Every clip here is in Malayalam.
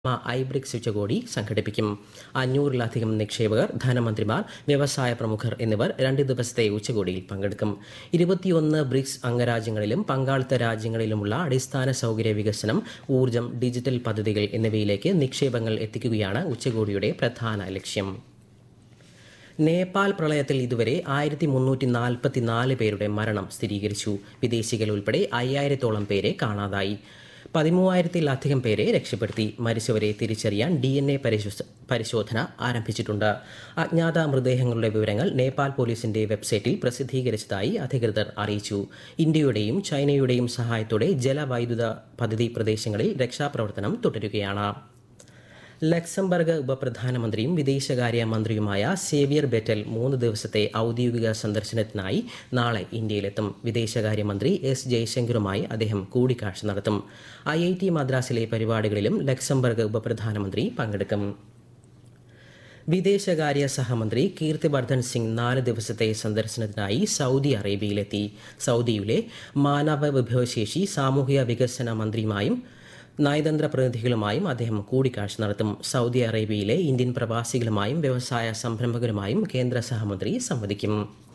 ഐബ്രിക്സ് ഉച്ചകോടി സംഘടിപ്പിക്കും അഞ്ഞൂറിലധികം നിക്ഷേപകർ ധനമന്ത്രിമാർ വ്യവസായ പ്രമുഖർ എന്നിവർ രണ്ട് ദിവസത്തെ ഉച്ചകോടിയിൽ പങ്കെടുക്കും ഇരുപത്തിയൊന്ന് ബ്രിക്സ് അംഗരാജ്യങ്ങളിലും പങ്കാളിത്ത രാജ്യങ്ങളിലുമുള്ള അടിസ്ഥാന സൗകര്യ വികസനം ഊർജ്ജം ഡിജിറ്റൽ പദ്ധതികൾ എന്നിവയിലേക്ക് നിക്ഷേപങ്ങൾ എത്തിക്കുകയാണ് ഉച്ചകോടിയുടെ പ്രധാന ലക്ഷ്യം നേപ്പാൾ പ്രളയത്തിൽ ഇതുവരെ ആയിരത്തി മുന്നൂറ്റി നാൽപ്പത്തിനാല് പേരുടെ മരണം സ്ഥിരീകരിച്ചു വിദേശികൾ ഉൾപ്പെടെ അയ്യായിരത്തോളം പേരെ കാണാതായി പതിമൂവായിരത്തിലധികം പേരെ രക്ഷപ്പെടുത്തി മരിച്ചവരെ തിരിച്ചറിയാൻ ഡി എൻ എ പരിശോധന ആരംഭിച്ചിട്ടുണ്ട് അജ്ഞാത മൃതദേഹങ്ങളുടെ വിവരങ്ങൾ നേപ്പാൾ പോലീസിന്റെ വെബ്സൈറ്റിൽ പ്രസിദ്ധീകരിച്ചതായി അധികൃതർ അറിയിച്ചു ഇന്ത്യയുടെയും ചൈനയുടെയും സഹായത്തോടെ ജലവൈദ്യുത പദ്ധതി പ്രദേശങ്ങളിൽ രക്ഷാപ്രവർത്തനം തുടരുകയാണ് ലക്സംബർഗ് ഉപപ്രധാനമന്ത്രിയും വിദേശകാര്യ മന്ത്രിയുമായ സേവിയർ ബെറ്റൽ മൂന്ന് ദിവസത്തെ ഔദ്യോഗിക സന്ദർശനത്തിനായി നാളെ ഇന്ത്യയിലെത്തും വിദേശകാര്യമന്ത്രി എസ് ജയശങ്കറുമായി അദ്ദേഹം കൂടിക്കാഴ്ച നടത്തും ഐ ഐ ടി മദ്രാസിലെ പരിപാടികളിലും ലക്സംബർഗ് ഉപപ്രധാനമന്ത്രി പങ്കെടുക്കും വിദേശകാര്യ സഹമന്ത്രി കീർത്തിവർദ്ധൻ സിംഗ് നാല് ദിവസത്തെ സന്ദർശനത്തിനായി സൗദി അറേബ്യയിലെത്തി സൗദിയിലെ മാനവ വിഭവശേഷി സാമൂഹിക വികസന മന്ത്രിയുമായും നയതന്ത്ര പ്രതിനിധികളുമായും അദ്ദേഹം കൂടിക്കാഴ്ച നടത്തും സൗദി അറേബ്യയിലെ ഇന്ത്യൻ പ്രവാസികളുമായും വ്യവസായ സംരംഭകരുമായും കേന്ദ്ര സഹമന്ത്രി സംവദിക്കും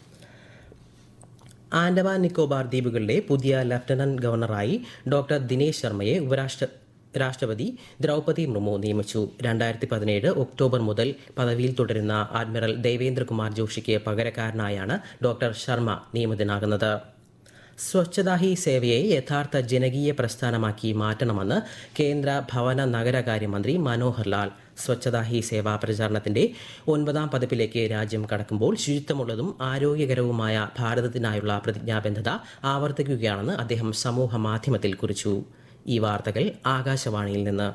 ആൻഡമാൻ നിക്കോബാർ ദ്വീപുകളിലെ പുതിയ ലഫ്റ്റനന്റ് ഗവർണറായി ഡോക്ടർ ദിനേശ് ശർമ്മയെ ഉപരാഷ്ട്ര രാഷ്ട്രപതി ദ്രൗപതി മുർമു നിയമിച്ചു രണ്ടായിരത്തി പതിനേഴ് ഒക്ടോബർ മുതൽ പദവിയിൽ തുടരുന്ന അഡ്മിറൽ ദേവേന്ദ്രകുമാർ ജോഷിക്ക് പകരക്കാരനായാണ് ഡോക്ടർ ശർമ്മ നിയമിതനാകുന്നത് സ്വച്ഛതാ ഹി സേവയെ യഥാർത്ഥ ജനകീയ പ്രസ്ഥാനമാക്കി മാറ്റണമെന്ന് കേന്ദ്ര ഭവന നഗരകാര്യമന്ത്രി മനോഹർ ലാൽ സ്വച്ഛതാ ഹി സേവാ പ്രചാരണത്തിന്റെ ഒൻപതാം പതിപ്പിലേക്ക് രാജ്യം കടക്കുമ്പോൾ ശുചിത്വമുള്ളതും ആരോഗ്യകരവുമായ ഭാരതത്തിനായുള്ള പ്രതിജ്ഞാബദ്ധത ആവർത്തിക്കുകയാണെന്ന് അദ്ദേഹം സമൂഹ മാധ്യമത്തിൽ കുറിച്ചു ഈ വാർത്തകൾ ആകാശവാണിയിൽ നിന്ന്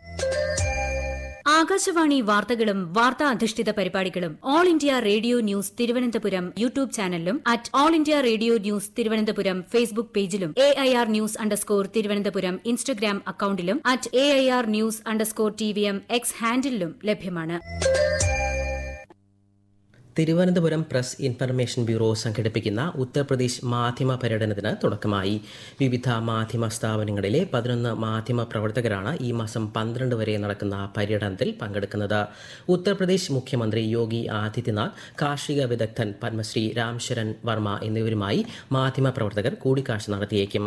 ആകാശവാണി വാർത്തകളും വാർത്താ അധിഷ്ഠിത പരിപാടികളും All India Radio News Thiruvananthapuram YouTube ചാനലിലും at All India Radio News Thiruvananthapuram Facebook പേജിലും A I R news underscore Thiruvananthapuram Instagram അക്കൌണ്ടിലും at A I R news underscore T V M X ഹാൻഡിലും ലഭ്യമാണ് തിരുവനന്തപുരം പ്രസ് ഇൻഫർമേഷൻ ബ്യൂറോ സംഘടിപ്പിക്കുന്ന ഉത്തർപ്രദേശ് മാധ്യമ പര്യടനത്തിന് തുടക്കമായി വിവിധ മാധ്യമ സ്ഥാപനങ്ങളിലെ പതിനൊന്ന് മാധ്യമ പ്രവർത്തകരാണ് ഈ മാസം പന്ത്രണ്ട് വരെ നടക്കുന്ന പര്യടനത്തിൽ പങ്കെടുക്കുന്നത് ഉത്തർപ്രദേശ് മുഖ്യമന്ത്രി യോഗി ആദിത്യനാഥ് കാർഷിക വിദഗ്ധൻ പത്മശ്രീ രാംശരൺ വർമ്മ എന്നിവരുമായി മാധ്യമ പ്രവർത്തകർ കൂടിക്കാഴ്ച നടത്തിയേക്കും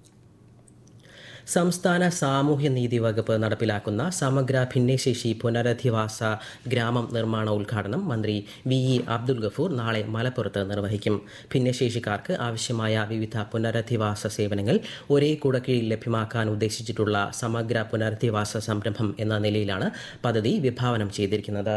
സംസ്ഥാന സാമൂഹ്യനീതി വകുപ്പ് നടപ്പിലാക്കുന്ന സമഗ്ര ഭിന്നശേഷി പുനരധിവാസ ഗ്രാമം നിർമ്മാണ ഉദ്ഘാടനം മന്ത്രി വി ഇ അബ്ദുൽ ഗഫൂർ നാളെ മലപ്പുറത്ത് നിർവഹിക്കും ഭിന്നശേഷിക്കാർക്ക് ആവശ്യമായ വിവിധ പുനരധിവാസ സേവനങ്ങൾ ഒരേ കുടക്കീഴിൽ ലഭ്യമാക്കാൻ ഉദ്ദേശിച്ചിട്ടുള്ള സമഗ്ര പുനരധിവാസ സംരംഭം എന്ന നിലയിലാണ് പദ്ധതി വിഭാവനം ചെയ്തിരിക്കുന്നത്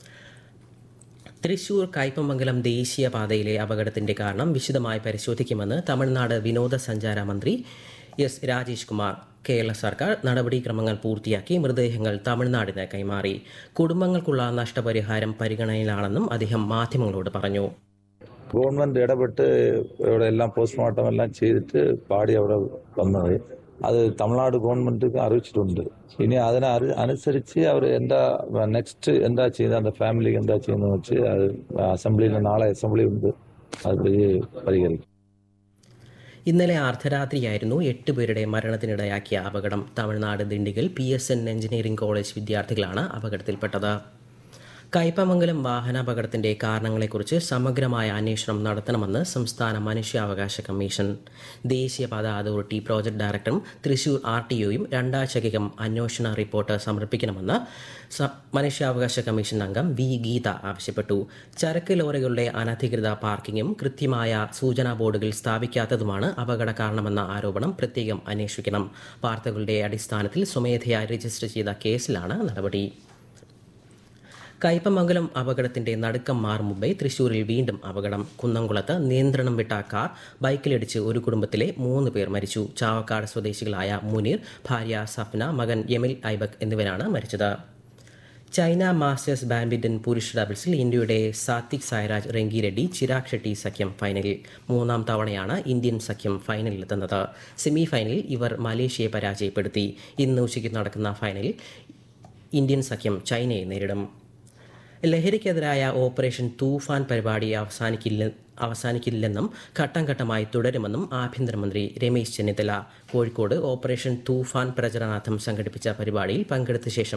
തൃശൂർ കയ്പമംഗലം ദേശീയപാതയിലെ അപകടത്തിന്റെ കാരണം വിശദമായി പരിശോധിക്കുമെന്ന് തമിഴ്നാട് വിനോദസഞ്ചാര മന്ത്രി എസ് രാജേഷ് കുമാർ കേരള സർക്കാർ നടപടിക്രമങ്ങൾ പൂർത്തിയാക്കി മൃതദേഹങ്ങൾ തമിഴ്നാടിന് കൈമാറി കുടുംബങ്ങൾക്കുള്ള നഷ്ടപരിഹാരം പരിഗണനയിലാണെന്നും അദ്ദേഹം മാധ്യമങ്ങളോട് പറഞ്ഞു ഗവൺമെന്റ് ഇടപെട്ട് ഇവിടെ എല്ലാം പോസ്റ്റ്മോർട്ടം എല്ലാം ചെയ്തിട്ട് ബാഡി അവിടെ വന്നത് അത് തമിഴ്നാട് ഗവൺമെന്റിക്ക് അറിയിച്ചിട്ടുണ്ട് ഇനി അതിനെ അറി അനുസരിച്ച് അവർ എന്താ നെക്സ്റ്റ് എന്താ ചെയ്യുന്നത് அந்த ഫാമിലിക്ക് എന്താ ചെയ്യുന്നത് വെച്ച് അത് അസംബ്ലിയിൽ നാളെ അസംബ്ലി ഉണ്ട് അത് പരിഹരിക്കും ഇന്നലെ അർദ്ധരാത്രിയായിരുന്നു എട്ട് പേരുടെ മരണത്തിനിടയാക്കിയ അപകടം Tamil Nadu Dindigul P S N engineering college വിദ്യാർത്ഥികളാണ് അപകടത്തിൽപ്പെട്ടത് കയ്പമംഗലം വാഹനാപകടത്തിന്റെ കാരണങ്ങളെക്കുറിച്ച് സമഗ്രമായ അന്വേഷണം നടത്തണമെന്ന് സംസ്ഥാന മനുഷ്യാവകാശ കമ്മീഷൻ ദേശീയപാത അതോറിറ്റി പ്രോജക്ട് ഡയറക്ടറും തൃശൂർ ആർ ടി ഒയും രണ്ടാഴ്ചക്കകം അന്വേഷണ റിപ്പോർട്ട് സമർപ്പിക്കണമെന്ന് മനുഷ്യാവകാശ കമ്മീഷൻ അംഗം വി ഗീത ആവശ്യപ്പെട്ടു ചരക്ക് ലോറികളുടെ അനധികൃത പാർക്കിങ്ങും കൃത്യമായ സൂചനാ ബോർഡുകൾ സ്ഥാപിക്കാത്തതുമാണ് അപകട കാരണമെന്ന ആരോപണം പ്രത്യേകം അന്വേഷിക്കണം വാർത്തകളുടെ അടിസ്ഥാനത്തിൽ സ്വമേധയാ രജിസ്റ്റർ ചെയ്ത കേസിലാണ് നടപടി കയ്പമംഗലം അപകടത്തിന്റെ നടുക്കം മാറും മുമ്പേ തൃശൂരിൽ വീണ്ടും അപകടം കുന്നംകുളത്ത് നിയന്ത്രണം വിട്ട കാർ ബൈക്കിലിടിച്ച് ഒരു കുടുംബത്തിലെ മൂന്ന് പേർ മരിച്ചു ചാവക്കാട് സ്വദേശികളായ മുനീർ ഭാര്യ സഫ്ന മകൻ യമിൽ ഐബക് എന്നിവരാണ് മരിച്ചത് ചൈന മാസ്റ്റേഴ്സ് ബാഡ്മിന്റൺ പുരുഷ ഡബിൾസിൽ ഇന്ത്യയുടെ സാത്വിക് സായ്രാജ് റെങ്കിറെഡ്ഡി ചിരാഗ് ഷെട്ടി സഖ്യം ഫൈനലിൽ മൂന്നാം തവണയാണ് ഇന്ത്യൻ സഖ്യം ഫൈനലിലെത്തുന്നത് സെമി ഫൈനലിൽ ഇവർ മലേഷ്യയെ പരാജയപ്പെടുത്തി ഇന്ന് ഉച്ചയ്ക്ക് നടക്കുന്ന ഫൈനലിൽ ഇന്ത്യൻ സഖ്യം ചൈനയെ നേരിടും ലഹരിക്കെതിരായ ഓപ്പറേഷൻ തൂഫാൻ പരിപാടി അവസാനിക്കില്ല അവസാനിക്കില്ലെന്നും ഘട്ടം ഘട്ടമായി തുടരുമെന്നും ആഭ്യന്തരമന്ത്രി രമേശ് ചെന്നിത്തല കോഴിക്കോട് ഓപ്പറേഷൻ തൂഫാൻ പ്രചരണാർത്ഥം സംഘടിപ്പിച്ച പരിപാടിയിൽ പങ്കെടുത്ത ശേഷം